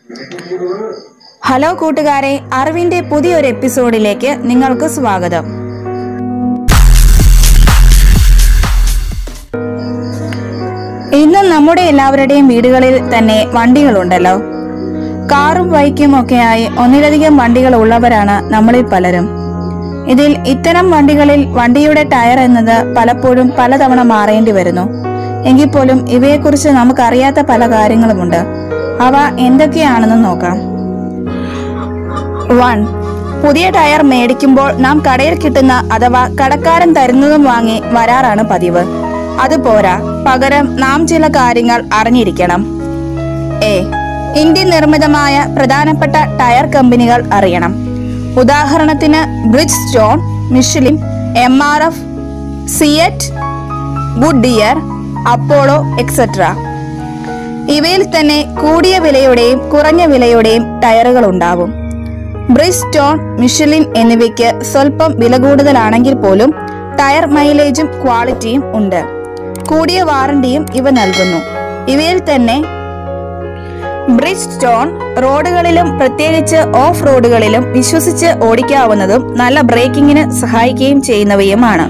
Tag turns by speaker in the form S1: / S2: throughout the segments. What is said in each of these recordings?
S1: hello കൂട്ടുകാരെ അറിവിന്റെ പുതിയൊരു എപ്പിസോഡിലേക്ക് നിങ്ങൾക്ക് സ്വാഗതം ഇന്ന് നമ്മുടെ എല്ലാവരുടെയും വീടുകളിൽ തന്നെ വണ്ടികളുണ്ടല്ലോ കാറും ബൈക്കും ഒക്കെയായി ഒന്നിലധികം വണ്ടികൾ ഉള്ളവരാണ് നമ്മളിൽ പലരും ഇതിൽ ഇത്തരം വണ്ടികളിൽ വണ്ടിയുടെ ടയർ എന്നത് പലപ്പോഴും പലതവണ മാറേണ്ടി വരുന്നു എങ്കിൽ പോലും ഇവയെക്കുറിച്ച് നമുക്കറിയാത്ത പല കാര്യങ്ങളുമുണ്ട് അവ എന്തൊക്കെയാണെന്ന് നോക്കാം വൺ പുതിയ ടയർ മേടിക്കുമ്പോൾ നാം കടയിൽ കിട്ടുന്ന അഥവാ കടക്കാരൻ തരുന്നതും വാങ്ങി വരാറാണ് പതിവ് അതുപോരാ പകരം നാം ചില കാര്യങ്ങൾ അറിഞ്ഞിരിക്കണം എ ഇന്ത്യൻ നിർമ്മിതമായ പ്രധാനപ്പെട്ട ടയർ കമ്പനികൾ അറിയണം ഉദാഹരണത്തിന് Bridgestone Michelin M R F CEAT Goodyear Apollo etcetera ഇവയിൽ തന്നെ കൂടിയ വിലയുടെയും കുറഞ്ഞ വിലയുടെയും ടയറുകൾ ഉണ്ടാവും ബ്രിസ്റ്റോൺ മിഷലിൻ എന്നിവയ്ക്ക് സ്വല്പം വില കൂടുതലാണെങ്കിൽ പോലും ടയർ മൈലേജും ക്വാളിറ്റിയും ഉണ്ട് കൂടിയ വാറണ്ടിയും ഇവ നൽകുന്നു ഇവയിൽ തന്നെ ബ്രിഡ്ജ് സ്റ്റോൺ റോഡുകളിലും പ്രത്യേകിച്ച് ഓഫ് റോഡുകളിലും വിശ്വസിച്ച് ഓടിക്കാവുന്നതും നല്ല ബ്രേക്കിങ്ങിന് സഹായിക്കുകയും ചെയ്യുന്നവയുമാണ്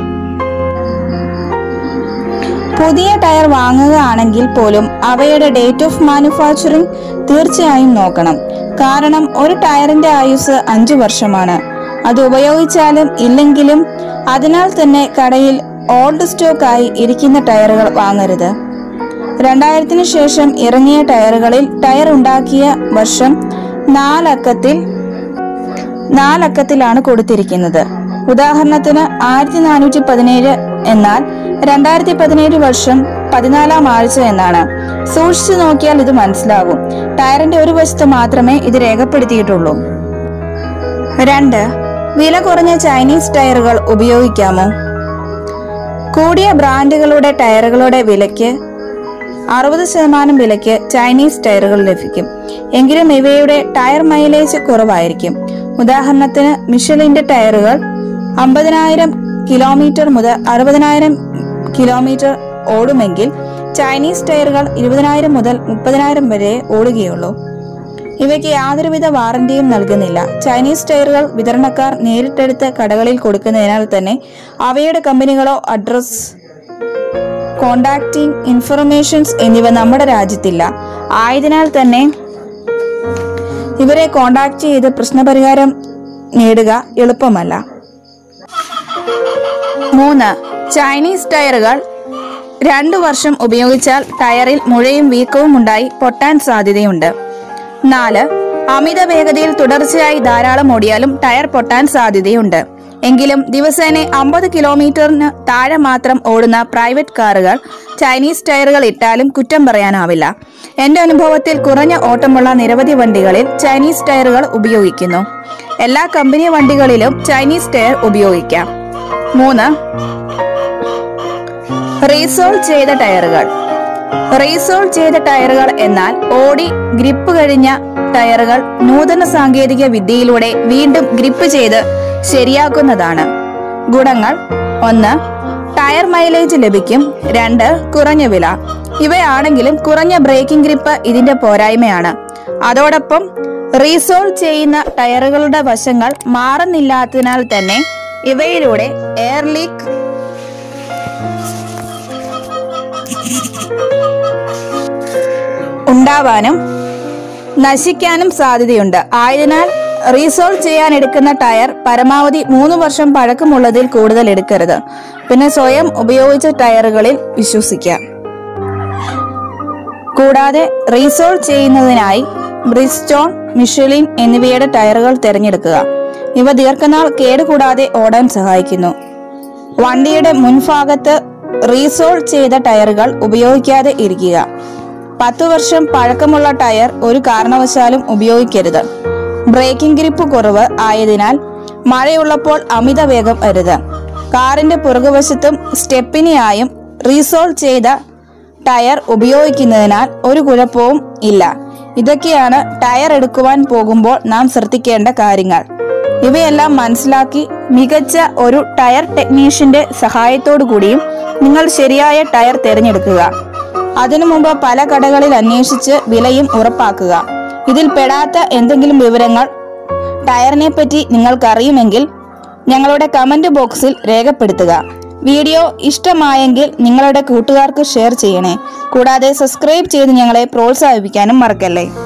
S1: പുതിയ ടയർ വാങ്ങുകയാണെങ്കിൽ പോലും അവയുടെ ഡേറ്റ് ഓഫ് മാനുഫാക്ചറിംഗ് തീർച്ചയായും നോക്കണം കാരണം ഒരു ടയറിന്റെ ആയുസ് അഞ്ചു വർഷമാണ് അത് ഉപയോഗിച്ചാലും ഇല്ലെങ്കിലും അതിനാൽ തന്നെ കടയിൽ ഓൾഡ് സ്റ്റോക്ക് ആയി ഇരിക്കുന്ന ടയറുകൾ വാങ്ങരുത് രണ്ടായിരത്തിന് ശേഷം ഇറങ്ങിയ ടയറുകളിൽ ടയർ ഉണ്ടാക്കിയ വർഷം നാലക്കത്തിൽ നാലക്കത്തിലാണ് കൊടുത്തിരിക്കുന്നത് ഉദാഹരണത്തിന് ആയിരത്തി നാനൂറ്റി പതിനേഴ് എന്നാൽ രണ്ടായിരത്തി പതിനേഴ് വർഷം പതിനാലാം ആഴ്ച എന്നാണ് സൂക്ഷിച്ചു നോക്കിയാൽ ഇത് മനസ്സിലാകും ടയറിന്റെ ഒരു വശത്ത് മാത്രമേ ഇത് രേഖപ്പെടുത്തിയിട്ടുള്ളൂ രണ്ട് വില കുറഞ്ഞ ചൈനീസ് ടയറുകൾ ഉപയോഗിക്കാമോ കൂടിയ ബ്രാൻഡുകളുടെ ടയറുകളുടെ വിലയ്ക്ക് അറുപത് ശതമാനം വിലയ്ക്ക് ചൈനീസ് ടയറുകൾ ലഭിക്കും എങ്കിലും ഇവയുടെ ടയർ മൈലേജ് കുറവായിരിക്കും ഉദാഹരണത്തിന് മിഷലിന്റെ ടയറുകൾ അമ്പതിനായിരം കിലോമീറ്റർ മുതൽ അറുപതിനായിരം കിലോമീറ്റർ ഓടുമെങ്കിൽ ചൈനീസ് ടയറുകൾ ഇരുപതിനായിരം മുതൽ മുപ്പതിനായിരം വരെ ഓടുകയുള്ളൂ ഇവയ്ക്ക് യാതൊരുവിധ വാറന്റിയും നൽകുന്നില്ല ചൈനീസ് ടയറുകൾ വിതരണക്കാർ നേരിട്ടെടുത്ത് കടകളിൽ കൊടുക്കുന്നതിനാൽ തന്നെ അവയുടെ കമ്പനികളോ അഡ്രസ് കോണ്ടാക്റ്റിംഗ് ഇൻഫർമേഷൻസ് എന്നിവ നമ്മുടെ രാജ്യത്തില്ല ആയതിനാൽ തന്നെ ഇവരെ കോണ്ടാക്ട് ചെയ്ത് പ്രശ്നപരിഹാരം നേടുക എളുപ്പമല്ല മൂന്ന് ചൈനീസ് ടയറുകൾ രണ്ടു വർഷം ഉപയോഗിച്ചാൽ ടയറിൽ മുഴയും വീക്കവും ഉണ്ടായി പൊട്ടാൻ സാധ്യതയുണ്ട് നാല് അമിത വേഗതയിൽ തുടർച്ചയായി ധാരാളം ഓടിയാലും ടയർ പൊട്ടാൻ സാധ്യതയുണ്ട് എങ്കിലും ദിവസേന അമ്പത് കിലോമീറ്ററിന് താഴെ മാത്രം ഓടുന്ന പ്രൈവറ്റ് കാറുകൾ ചൈനീസ് ടയറുകൾ ഇട്ടാലും കുറ്റം പറയാനാവില്ല എന്റെ അനുഭവത്തിൽ കുറഞ്ഞ ഓട്ടമുള്ള നിരവധി വണ്ടികളിൽ ചൈനീസ് ടയറുകൾ ഉപയോഗിക്കുന്നു എല്ലാ കമ്പനി വണ്ടികളിലും ചൈനീസ് ടയർ ഉപയോഗിക്കാം മൂന്ന് റീസോൾ ചെയ്ത ടയറുകൾ റീസോൾ ചെയ്ത ടയറുകൾ എന്നാൽ ഓടി ഗ്രിപ്പ് കഴിഞ്ഞ ടയറുകൾ നൂതന സാങ്കേതിക വിദ്യയിലൂടെ വീണ്ടും ഗ്രിപ്പ് ചെയ്ത് ശരിയാക്കുന്നതാണ് ഗുണങ്ങൾ ഒന്ന് ടയർ മൈലേജ് ലഭിക്കും രണ്ട് കുറഞ്ഞ വില ഇവയാണെങ്കിലും കുറഞ്ഞ ബ്രേക്കിംഗ് ഗ്രിപ്പ് ഇതിന്റെ പോരായ്മയാണ് അതോടൊപ്പം റീസോൾ ചെയ്യുന്ന ടയറുകളുടെ വശങ്ങൾ മാറുന്നില്ലാത്തതിനാൽ തന്നെ ഇവയിലൂടെ എയർ ലീക്ക് ഉണ്ടാവാനും നശിക്കാനും സാധ്യതയുണ്ട് ആയതിനാൽ റീസോൾ ചെയ്യാൻ എടുക്കുന്ന ടയർ പരമാവധി മൂന്ന് വർഷം പഴക്കമുള്ളതിൽ കൂടുതൽ എടുക്കരുത് പിന്നെ സ്വയം ഉപയോഗിച്ച ടയറുകളിൽ വിശ്വസിക്കാം കൂടാതെ റീസോൾ ചെയ്യുന്നതിനായി ബ്രിസ്റ്റോൺ മിഷലിൻ എന്നിവയുടെ ടയറുകൾ തിരഞ്ഞെടുക്കുക ഇവ ദീർഘനാൾ കേടുകൂടാതെ ഓടാൻ സഹായിക്കുന്നു വണ്ടിയുടെ മുൻഭാഗത്ത് റീസോൾ ചെയ്ത ടയറുകൾ ഉപയോഗിക്കാതെ ഇരിക്കുക പത്തു വർഷം പഴക്കമുള്ള ടയർ ഒരു കാരണവശാലും ഉപയോഗിക്കരുത് ബ്രേക്കിംഗ് ഗ്രിപ്പ് കുറവ് ആയതിനാൽ മഴയുള്ളപ്പോൾ അമിത വേഗം അരുത് കാറിന്റെ പുറകുവശത്തും സ്റ്റെപ്പിനിയായും റീസോൾ ചെയ്ത ടയർ ഉപയോഗിക്കുന്നതിനാൽ ഒരു കുഴപ്പവും ഇല്ല ഇതൊക്കെയാണ് ടയർ എടുക്കുവാൻ പോകുമ്പോൾ നാം ശ്രദ്ധിക്കേണ്ട കാര്യങ്ങൾ ഇവയെല്ലാം മനസ്സിലാക്കി മികച്ച ഒരു ടയർ ടെക്നീഷ്യന്റെ സഹായത്തോടു കൂടിയും നിങ്ങൾ ശരിയായ ടയർ തിരഞ്ഞെടുക്കുക അതിനു മുമ്പ് പല കടകളിൽ അന്വേഷിച്ച് വിലയും ഉറപ്പാക്കുക ഇതിൽ പെടാത്ത എന്തെങ്കിലും വിവരങ്ങൾ ടയറിനെ പറ്റി നിങ്ങൾക്കറിയുമെങ്കിൽ ഞങ്ങളുടെ കമന്റ് ബോക്സിൽ രേഖപ്പെടുത്തുക വീഡിയോ ഇഷ്ടമായെങ്കിൽ നിങ്ങളുടെ കൂട്ടുകാർക്ക് ഷെയർ ചെയ്യണേ കൂടാതെ സബ്സ്ക്രൈബ് ചെയ്ത് ഞങ്ങളെ പ്രോത്സാഹിപ്പിക്കാനും മറക്കല്ലേ